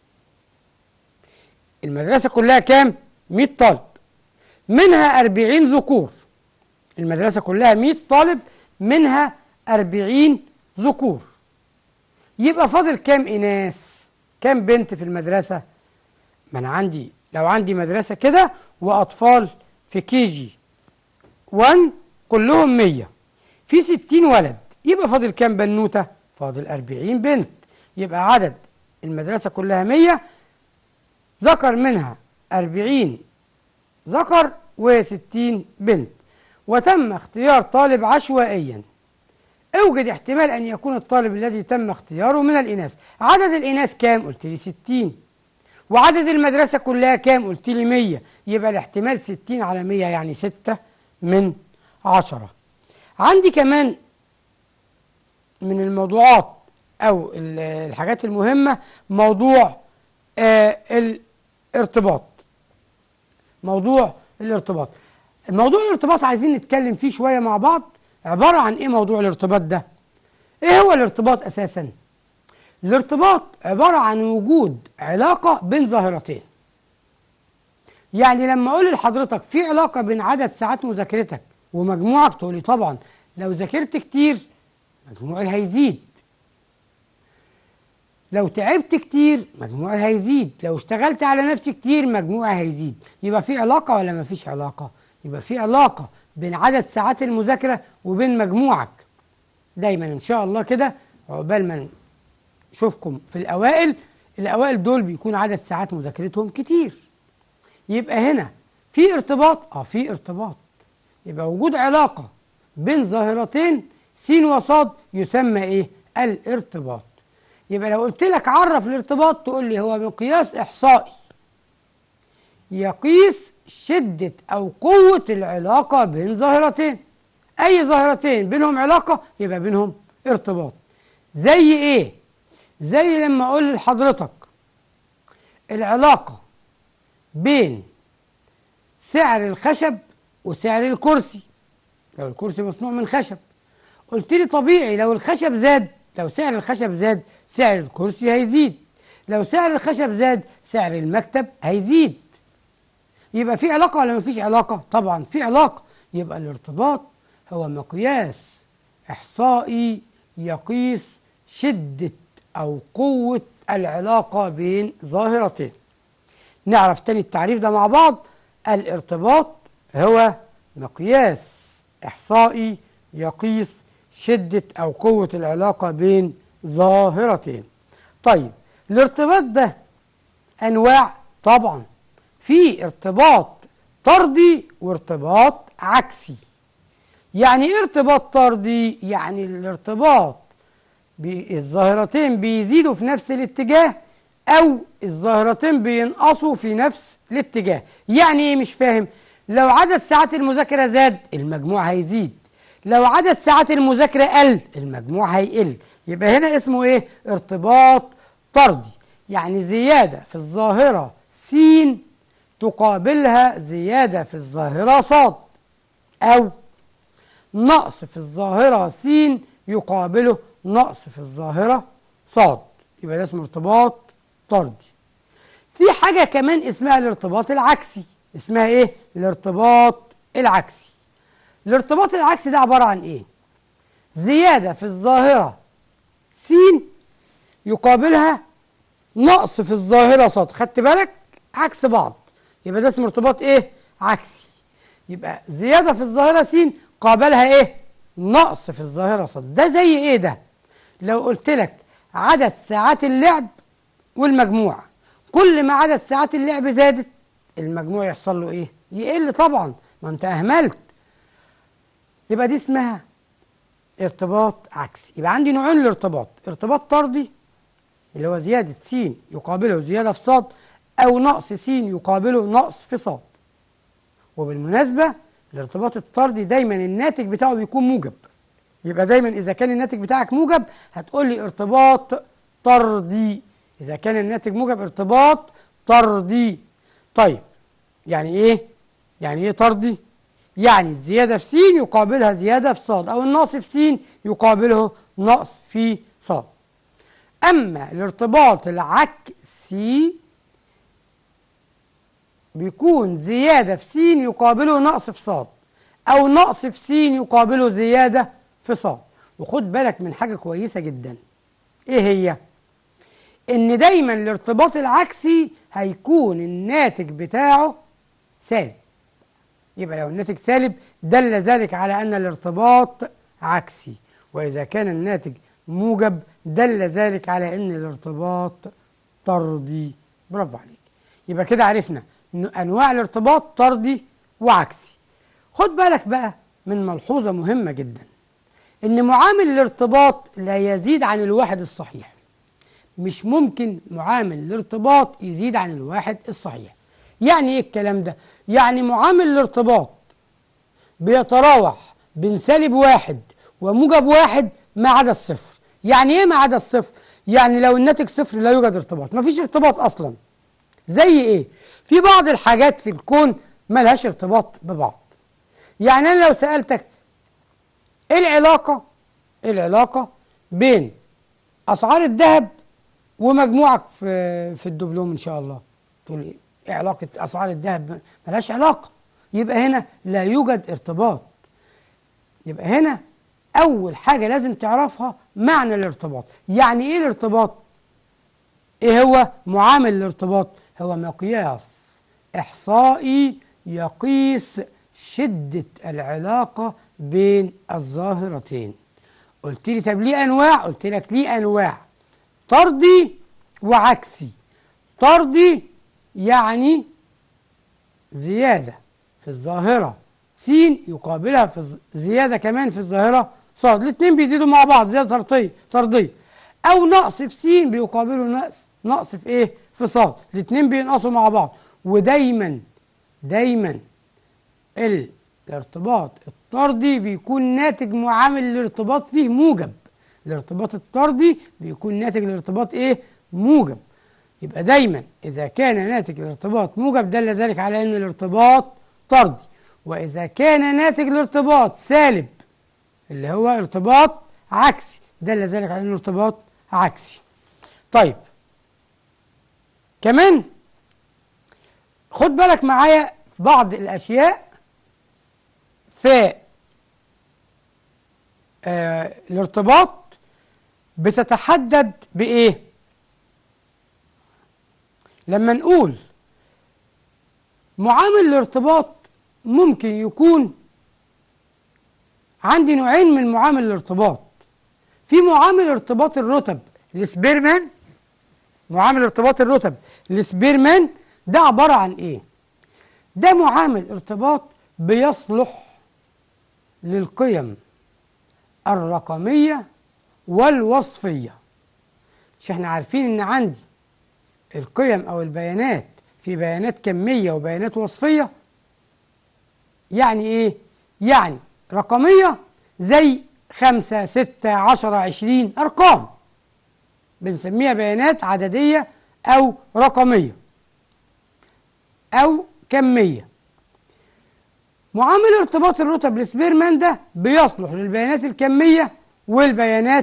المدرسة كلها كام؟ 100 طالب منها 40 ذكور المدرسة كلها 100 طالب منها 40 ذكور يبقى فاضل كام إناث؟ كام بنت في المدرسة؟ ما أنا عندي لو عندي مدرسة كده وأطفال في كي جي 1 كلهم 100 في 60 ولد يبقى فاضل كام بنوتة؟ فاضل 40 بنت يبقى عدد المدرسة كلها 100 ذكر منها 40 ذكر و60 بنت وتم اختيار طالب عشوائيا اوجد احتمال ان يكون الطالب الذي تم اختياره من الاناث عدد الاناث كام قلت لي 60 وعدد المدرسة كلها كام قلت لي 100 يبقى الاحتمال 60 على 100 يعني 6 من 10 عندي كمان من الموضوعات او الحاجات المهمة موضوع آه الارتباط موضوع الارتباط الموضوع الارتباط عايزين نتكلم فيه شوية مع بعض عبارة عن ايه موضوع الارتباط ده ايه هو الارتباط اساسا الارتباط عبارة عن وجود علاقة بين ظاهرتين يعني لما اقول لحضرتك في علاقة بين عدد ساعات مذاكرتك ومجموعك تقولي طبعا لو ذاكرت كتير مجموعي هيزيد لو تعبت كتير مجموعي هيزيد لو اشتغلت على نفسي كتير مجموعي هيزيد يبقى في علاقة ولا ما فيش علاقة يبقى في علاقة بين عدد ساعات المذاكرة وبين مجموعك دايما ان شاء الله كده عقبال ما نشوفكم في الاوائل الاوائل دول بيكون عدد ساعات مذاكرتهم كتير يبقى هنا في ارتباط اه في ارتباط يبقى وجود علاقة بين ظاهرتين س وصاد يسمى ايه الارتباط يبقى لو قلت لك عرف الارتباط تقول لي هو مقياس احصائي يقيس شدة او قوة العلاقة بين ظاهرتين اي ظاهرتين بينهم علاقة يبقى بينهم ارتباط زي ايه زي لما اقول لحضرتك العلاقة بين سعر الخشب وسعر الكرسي لو الكرسي مصنوع من خشب قلت لي طبيعي لو الخشب زاد لو سعر الخشب زاد سعر الكرسي هيزيد لو سعر الخشب زاد سعر المكتب هيزيد يبقى في علاقة ولا مفيش علاقة؟ طبعا في علاقة يبقى الارتباط هو مقياس إحصائي يقيس شدة أو قوة العلاقة بين ظاهرتين نعرف تاني التعريف ده مع بعض الارتباط هو مقياس إحصائي يقيس شدة أو قوة العلاقة بين ظاهرتين طيب الارتباط ده أنواع طبعا في ارتباط طردي وارتباط عكسي يعني ايه ارتباط طردي يعني الارتباط بي الظاهرتين بيزيدوا في نفس الاتجاه او الظاهرتين بينقصوا في نفس الاتجاه يعني ايه مش فاهم لو عدد ساعات المذاكره زاد المجموع هيزيد لو عدد ساعات المذاكره قل المجموع هيقل يبقى هنا اسمه ايه ارتباط طردي يعني زياده في الظاهره س تقابلها زياده في الظاهره ص او نقص في الظاهره س يقابله نقص في الظاهره ص يبقى ده اسمه ارتباط طردي في حاجه كمان اسمها الارتباط العكسي اسمها ايه الارتباط العكسي الارتباط العكسي ده عباره عن ايه زياده في الظاهره س يقابلها نقص في الظاهره ص خدت بالك عكس بعض يبقى ده اسمه ارتباط ايه عكسي يبقى زياده في الظاهره س قابلها ايه نقص في الظاهره ص ده زي ايه ده لو قلت لك عدد ساعات اللعب والمجموع كل ما عدد ساعات اللعب زادت المجموع يحصل له ايه يقل طبعا ما انت اهملت يبقى دي اسمها ارتباط عكسي يبقى عندي نوعين الارتباط ارتباط طردي اللي هو زيادة س يقابله زيادة في ص أو نقص س يقابله نقص في ص وبالمناسبة الارتباط الطردي دايما الناتج بتاعه بيكون موجب يبقى دايما اذا كان الناتج بتاعك موجب هتقول لي ارتباط طردي اذا كان الناتج موجب ارتباط طردي طيب يعني ايه يعني ايه طردي يعني الزياده في س يقابلها زياده في ص او النقص في س يقابله نقص في ص اما الارتباط العكسي بيكون زياده في س يقابله نقص في ص او نقص في س يقابله زياده في ص وخد بالك من حاجه كويسه جدا ايه هي ان دايما الارتباط العكسي هيكون الناتج بتاعه سالب يبقى لو الناتج سالب دل ذلك على ان الارتباط عكسي واذا كان الناتج موجب دل ذلك على ان الارتباط طردي برافو عليك يبقى كده عرفنا ان انواع الارتباط طردي وعكسي خد بالك بقى من ملحوظه مهمه جدا ان معامل الارتباط لا يزيد عن الواحد الصحيح مش ممكن معامل الارتباط يزيد عن الواحد الصحيح يعني ايه الكلام ده يعني معامل الارتباط بيتراوح بين سالب واحد وموجب واحد ما عدا الصفر يعني ايه ما عدا الصفر يعني لو الناتج صفر لا يوجد ارتباط مفيش ارتباط اصلا زي ايه في بعض الحاجات في الكون ملهاش ارتباط ببعض يعني انا لو سالتك ايه العلاقه ايه العلاقه بين اسعار الذهب ومجموعك في في الدبلوم ان شاء الله تقول ايه إيه علاقه اسعار الذهب ملهاش علاقه يبقى هنا لا يوجد ارتباط يبقى هنا اول حاجه لازم تعرفها معنى الارتباط يعني ايه الارتباط ايه هو معامل الارتباط هو مقياس احصائي يقيس شده العلاقه بين الظاهرتين قلت لي طب ليه انواع قلت لك ليه انواع طردي وعكسي طردي يعني زياده في الظاهره س يقابلها في الز- زياده كمان في الظاهره ص الاثنين بيزيدوا مع بعض زياده طرديه طرديه او نقص في س بيقابله نقص نقص في ايه في ص الاثنين بينقصوا مع بعض ودايما دايما الارتباط الطردي بيكون ناتج معامل الارتباط فيه موجب الارتباط الطردي بيكون ناتج الارتباط ايه موجب يبقى دايما اذا كان ناتج الارتباط موجب دل ذلك على ان الارتباط طردي واذا كان ناتج الارتباط سالب اللي هو ارتباط عكسي دل ذلك على انه ارتباط عكسي طيب كمان خد بالك معايا في بعض الاشياء في آه الارتباط بتتحدد بايه لما نقول معامل الارتباط ممكن يكون عندي نوعين من معامل الارتباط في معامل ارتباط الرتب السبيرمان معامل ارتباط الرتب السبيرمان ده عبارة عن ايه ده معامل ارتباط بيصلح للقيم الرقمية والوصفية مش احنا عارفين ان عندي القيم او البيانات في بيانات كمية وبيانات وصفية يعني ايه يعني رقمية زي خمسة ستة عشرة عشرين ارقام بنسميها بيانات عددية او رقمية او كمية معامل ارتباط الرتب السبيرمان ده بيصلح للبيانات الكمية والبيانات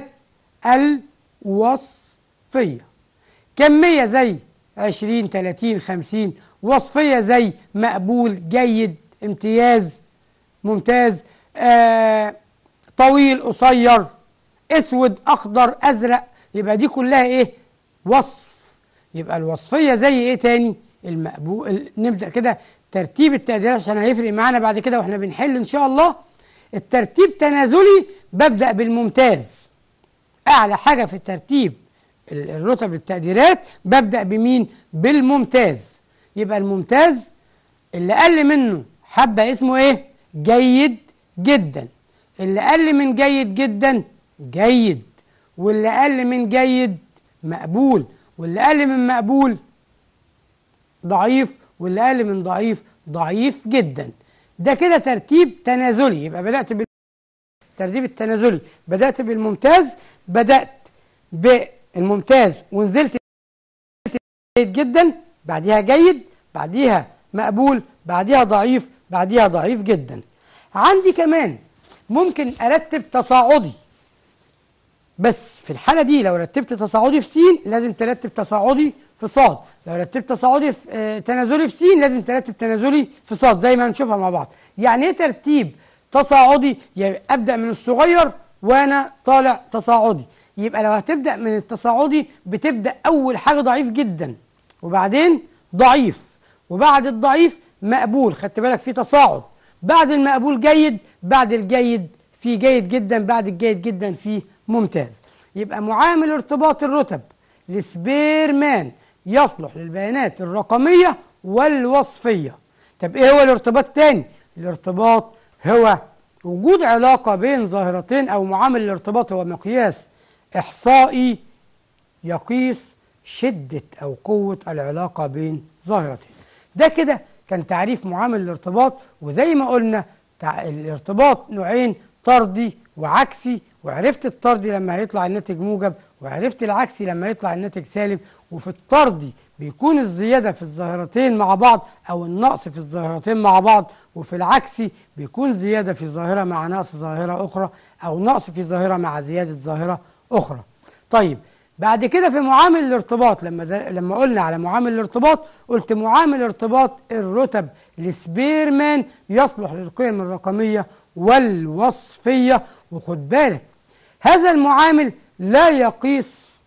الوصفية كمية زي 20 30 50 وصفية زي مقبول جيد امتياز ممتاز آه طويل قصير اسود اخضر ازرق يبقى دي كلها ايه وصف يبقى الوصفية زي ايه تاني المقبول نبدأ كده ترتيب التقديرات عشان هيفرق معانا بعد كده واحنا بنحل ان شاء الله الترتيب تنازلي ببدأ بالممتاز اعلى حاجة في الترتيب ال- الرتب التقديرات ببدأ بمين بالممتاز يبقى الممتاز اللي قل منه حبة اسمه ايه جيد جدا اللي قل من جيد جدا جيد واللي قل من جيد مقبول واللي قل من مقبول ضعيف واللي اقل من ضعيف ضعيف جدا ده كده ترتيب تنازلي يبقى بدأت بالترتيب التنازلي بدأت بالممتاز بدأت بالممتاز ونزلت جيد جدا بعديها جيد بعديها مقبول بعديها ضعيف بعديها ضعيف جدا عندي كمان ممكن ارتب تصاعدي بس في الحالة دي لو رتبت تصاعدي في س لازم ترتب تصاعدي في ص لو رتبت تصاعدي في آه تنازلي في س لازم ترتب تنازلي في ص زي ما هنشوفها مع بعض يعني ايه ترتيب تصاعدي يعني ابدا من الصغير وانا طالع تصاعدي يبقى لو هتبدا من التصاعدي بتبدا اول حاجه ضعيف جدا وبعدين ضعيف وبعد الضعيف مقبول خدت بالك في تصاعد بعد المقبول جيد بعد الجيد في جيد جدا بعد الجيد جدا في ممتاز يبقى معامل ارتباط الرتب لسبيرمان يصلح للبيانات الرقمية والوصفية طب ايه هو الارتباط الثاني الارتباط هو وجود علاقة بين ظاهرتين او معامل الارتباط هو مقياس احصائي يقيس شدة او قوة العلاقة بين ظاهرتين ده كده كان تعريف معامل الارتباط وزي ما قلنا الارتباط نوعين طردي وعكسي وعرفت الطردي لما هيطلع الناتج موجب وعرفت العكسي لما يطلع الناتج سالب وفي الطردي بيكون الزيادة في الظاهرتين مع بعض أو النقص في الظاهرتين مع بعض وفي العكسي بيكون زيادة في ظاهرة مع نقص ظاهرة أخرى أو نقص في ظاهرة مع زيادة ظاهرة أخرى طيب بعد كده في معامل الارتباط لما لما قلنا على معامل الارتباط قلت معامل ارتباط الرتب لسبيرمان يصلح للقيم الرقميه والوصفيه وخد بالك هذا المعامل لا يقيس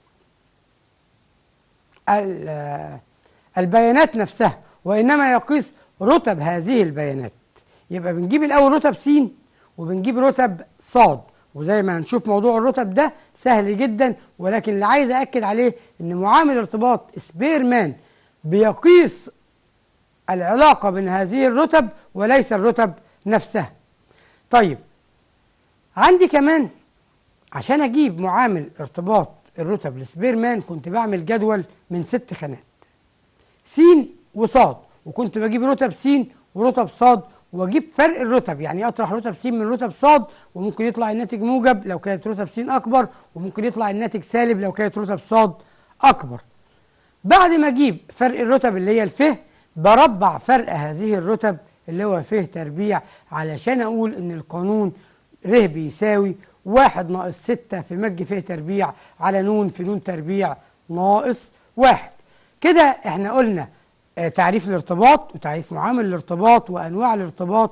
البيانات نفسها وانما يقيس رتب هذه البيانات يبقى بنجيب الاول رتب س وبنجيب رتب ص وزي ما هنشوف موضوع الرتب ده سهل جدا ولكن اللي عايز أكد عليه أن معامل ارتباط سبيرمان بيقيس العلاقة بين هذه الرتب وليس الرتب نفسها طيب عندي كمان عشان أجيب معامل ارتباط الرتب لسبيرمان كنت بعمل جدول من ست خانات س وصاد وكنت بجيب رتب س ورتب صاد واجيب فرق الرتب يعني اطرح رتب س من رتب ص وممكن يطلع الناتج موجب لو كانت رتب س اكبر وممكن يطلع الناتج سالب لو كانت رتب ص اكبر بعد ما اجيب فرق الرتب اللي هي الف بربع فرق هذه الرتب اللي هو ف تربيع علشان اقول ان القانون ر بيساوي واحد ناقص ستة في مج ف تربيع على نون في نون تربيع ناقص واحد كده احنا قلنا تعريف الارتباط وتعريف معامل الارتباط وانواع الارتباط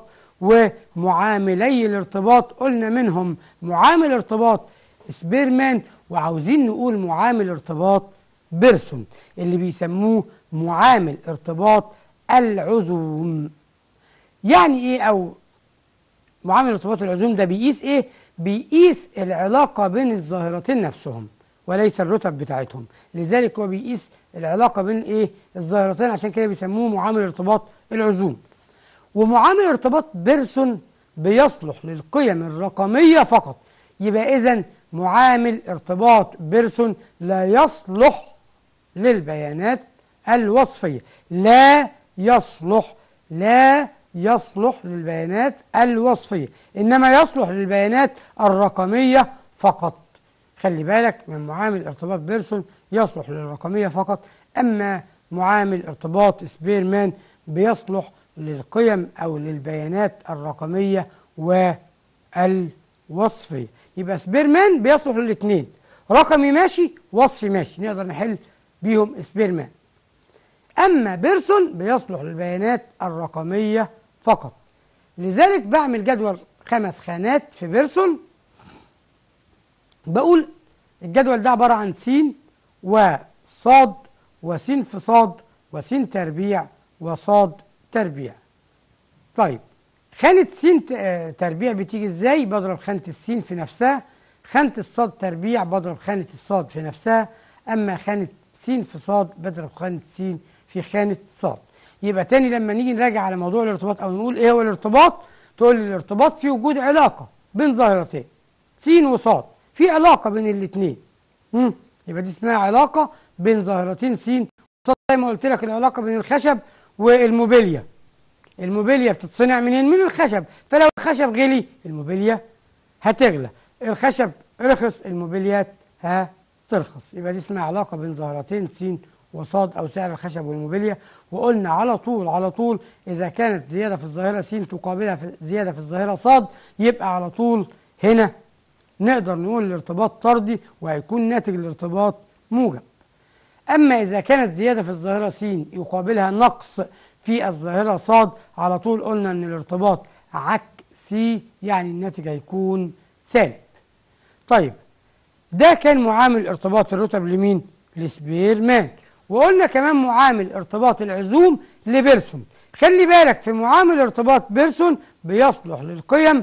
ومعاملي الارتباط قلنا منهم معامل ارتباط سبيرمان وعاوزين نقول معامل ارتباط بيرسون اللي بيسموه معامل ارتباط العزوم يعني ايه او معامل ارتباط العزوم ده بيقيس ايه بيقيس العلاقه بين الظاهرتين نفسهم وليس الرتب بتاعتهم لذلك هو بيقيس العلاقه بين ايه الظاهرتين عشان كده بيسموه معامل ارتباط العزوم ومعامل ارتباط بيرسون بيصلح للقيم الرقميه فقط يبقى اذا معامل ارتباط بيرسون لا يصلح للبيانات الوصفيه لا يصلح لا يصلح للبيانات الوصفيه انما يصلح للبيانات الرقميه فقط خلي بالك من معامل ارتباط بيرسون يصلح للرقمية فقط أما معامل ارتباط سبيرمان بيصلح للقيم أو للبيانات الرقمية والوصفية يبقى سبيرمان بيصلح للاثنين رقمي ماشي وصفي ماشي نقدر نحل بيهم سبيرمان أما بيرسون بيصلح للبيانات الرقمية فقط لذلك بعمل جدول خمس خانات في بيرسون بقول الجدول ده عبارة عن س وصاد وس في صاد وس تربيع وصاد تربيع طيب خانة س تربيع بتيجي ازاي بضرب خانة السين في نفسها خانة الصاد تربيع بضرب خانة الصاد في نفسها اما خانة س في صاد بضرب خانة س في خانة صاد يبقى تاني لما نيجي نراجع على موضوع الارتباط او نقول ايه هو الارتباط تقول لي الارتباط في وجود علاقة بين ظاهرتين س وصاد في علاقة بين الاثنين يبقى دي اسمها علاقة بين ظاهرتين س زي ما قلت لك العلاقة بين الخشب والموبيليا الموبيليا بتتصنع منين من الخشب فلو الخشب غلي الموبيليا هتغلى الخشب رخص الموبيليات هترخص يبقى دي اسمها علاقه بين ظاهرتين س وصاد او سعر الخشب والموبيليا وقلنا على طول على طول اذا كانت زياده في الظاهره س تقابلها في زياده في الظاهره صاد يبقى على طول هنا نقدر نقول الارتباط طردي وهيكون ناتج الارتباط موجب أما إذا كانت زيادة في الظاهرة س يقابلها نقص في الظاهرة صاد على طول قلنا إن الارتباط عكسي يعني الناتج هيكون سالب. طيب ده كان معامل ارتباط الرتب لمين؟ لسبيرمان وقلنا كمان معامل ارتباط العزوم لبيرسون خلي بالك في معامل ارتباط بيرسون بيصلح للقيم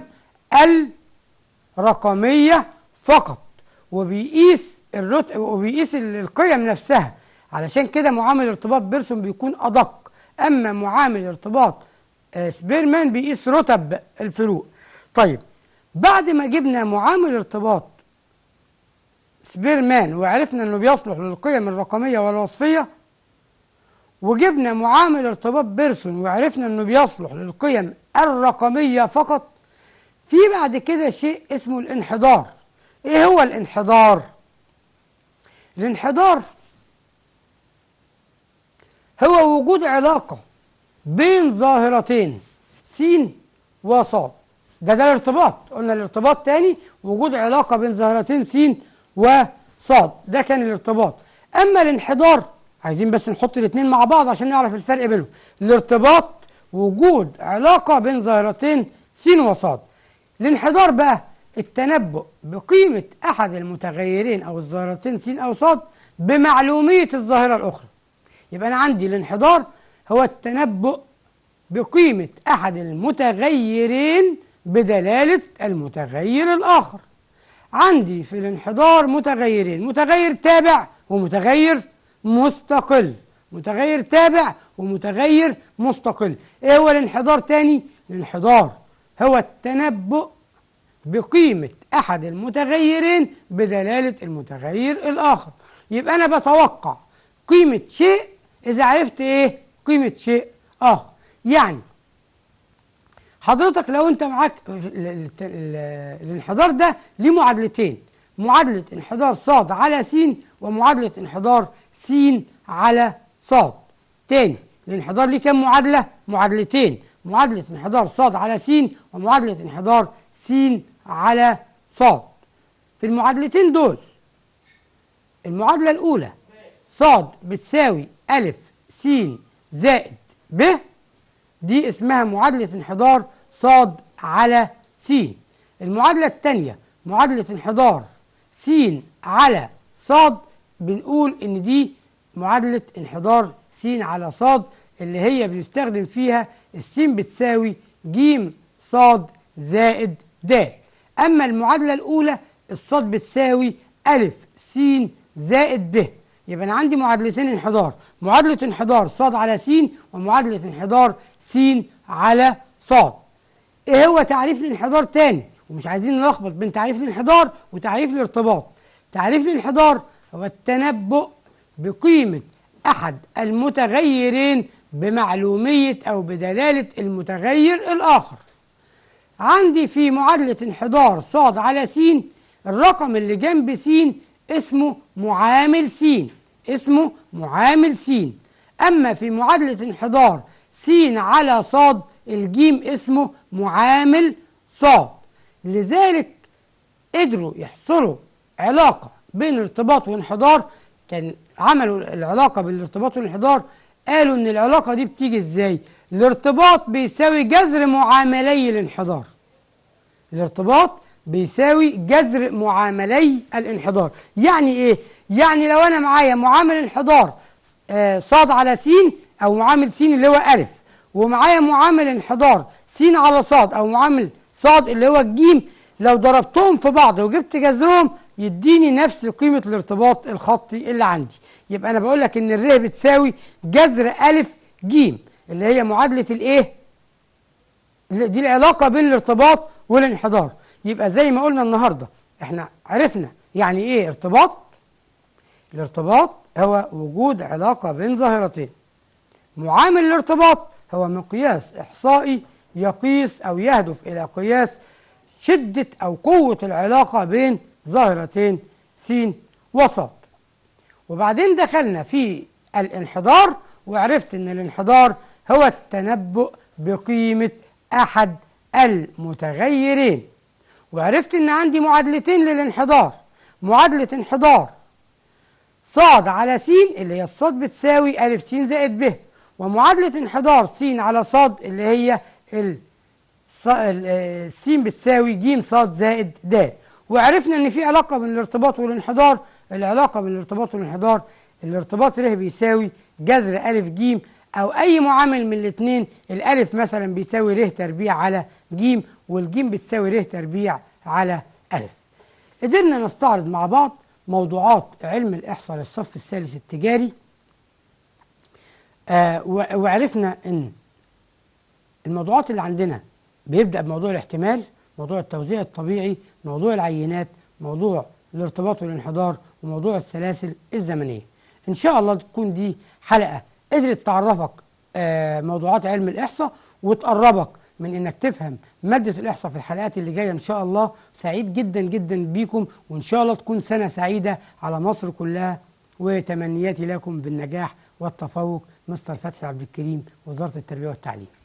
الرقمية فقط وبيقيس الرتب وبيقيس القيم نفسها علشان كده معامل ارتباط بيرسون بيكون ادق اما معامل ارتباط آه، سبيرمان بيقيس رتب الفروق طيب بعد ما جبنا معامل ارتباط سبيرمان وعرفنا انه بيصلح للقيم الرقميه والوصفيه وجبنا معامل ارتباط بيرسون وعرفنا انه بيصلح للقيم الرقميه فقط في بعد كده شيء اسمه الانحدار ايه هو الانحدار الانحدار هو وجود علاقة بين ظاهرتين س وصاد ده ده الارتباط قلنا الارتباط تاني وجود علاقة بين ظاهرتين س وصاد ده كان الارتباط أما الانحدار عايزين بس نحط الاثنين مع بعض عشان نعرف الفرق بينهم الارتباط وجود علاقة بين ظاهرتين س وصاد الانحدار بقى التنبؤ بقيمة أحد المتغيرين أو الظاهرتين س أو ص بمعلومية الظاهرة الأخرى يبقى أنا عندي الانحدار هو التنبؤ بقيمة أحد المتغيرين بدلالة المتغير الآخر عندي في الانحدار متغيرين متغير تابع ومتغير مستقل متغير تابع ومتغير مستقل ايه هو الانحدار تاني الانحدار هو التنبؤ بقيمة أحد المتغيرين بدلالة المتغير الآخر يبقى أنا بتوقع قيمة شيء إذا عرفت إيه قيمة شيء آخر يعني حضرتك لو أنت معاك الانحدار ده ليه معادلتين معادلة انحدار ص على س ومعادلة انحدار س على ص تاني الانحدار ليه كام معادلة؟ معادلتين معادلة انحدار ص على س ومعادلة انحدار س على صاد في المعادلتين دول المعادلة الأولى صاد بتساوي ألف س زائد ب دي اسمها معادلة انحدار صاد على س المعادلة الثانية معادلة انحدار س على صاد بنقول إن دي معادلة انحدار س على صاد اللي هي بنستخدم فيها السين بتساوي ج صاد زائد د أما المعادلة الأولى الصاد بتساوي ألف س زائد ب يبقى أنا عندي معادلتين انحدار معادلة انحدار صاد على س ومعادلة انحدار س على صاد إيه هو تعريف الانحدار تاني ومش عايزين نلخبط بين تعريف الانحدار وتعريف الارتباط تعريف الانحدار هو التنبؤ بقيمة أحد المتغيرين بمعلومية أو بدلالة المتغير الآخر عندي في معادلة انحدار ص على س الرقم اللي جنب س اسمه معامل س اسمه معامل س أما في معادلة انحدار س على ص الجيم اسمه معامل ص لذلك قدروا يحصروا علاقة بين ارتباط وانحدار كان عملوا العلاقة بين الارتباط والانحدار قالوا ان العلاقة دي بتيجي ازاي الارتباط بيساوي جذر معاملي الانحدار الارتباط بيساوي جذر معاملي الانحدار يعني ايه يعني لو انا معايا معامل انحدار آه صاد على س او معامل س اللي هو الف ومعايا معامل انحدار س على صاد او معامل صاد اللي هو الجيم لو ضربتهم في بعض وجبت جذرهم يديني نفس قيمة الارتباط الخطي اللي عندي يبقى انا بقول لك ان الر بتساوي جذر الف ج اللي هي معادلة الايه دي العلاقة بين الارتباط والانحدار يبقى زي ما قلنا النهاردة احنا عرفنا يعني ايه ارتباط الارتباط هو وجود علاقة بين ظاهرتين معامل الارتباط هو مقياس إحصائي يقيس أو يهدف إلى قياس شدة أو قوة العلاقة بين ظاهرتين س وصاد وبعدين دخلنا في الانحدار وعرفت ان الانحدار هو التنبؤ بقيمة احد المتغيرين وعرفت ان عندي معادلتين للانحدار معادلة انحدار صاد على س اللي هي الصاد بتساوي ألف س زائد ب ومعادلة انحدار س على صاد اللي هي ال س بتساوي ج صاد زائد د وعرفنا ان في علاقة بين الارتباط والانحدار العلاقة بين الارتباط والانحدار الارتباط ر بيساوي جذر ألف ج أو أي معامل من الاثنين الألف مثلا بيساوي ر تربيع على ج والجيم بتساوي ر تربيع على ألف قدرنا نستعرض مع بعض موضوعات علم الإحصاء للصف الثالث التجاري آه وعرفنا ان الموضوعات اللي عندنا بيبدأ بموضوع الاحتمال موضوع التوزيع الطبيعي موضوع العينات موضوع الارتباط والانحدار وموضوع السلاسل الزمنية ان شاء الله تكون دي حلقة قدرت تعرفك آه موضوعات علم الإحصاء وتقربك من انك تفهم مادة الإحصاء في الحلقات اللي جاية ان شاء الله سعيد جدا جدا بيكم وان شاء الله تكون سنة سعيدة على مصر كلها وتمنياتي لكم بالنجاح والتفوق مستر فتحي عبد الكريم وزارة التربية والتعليم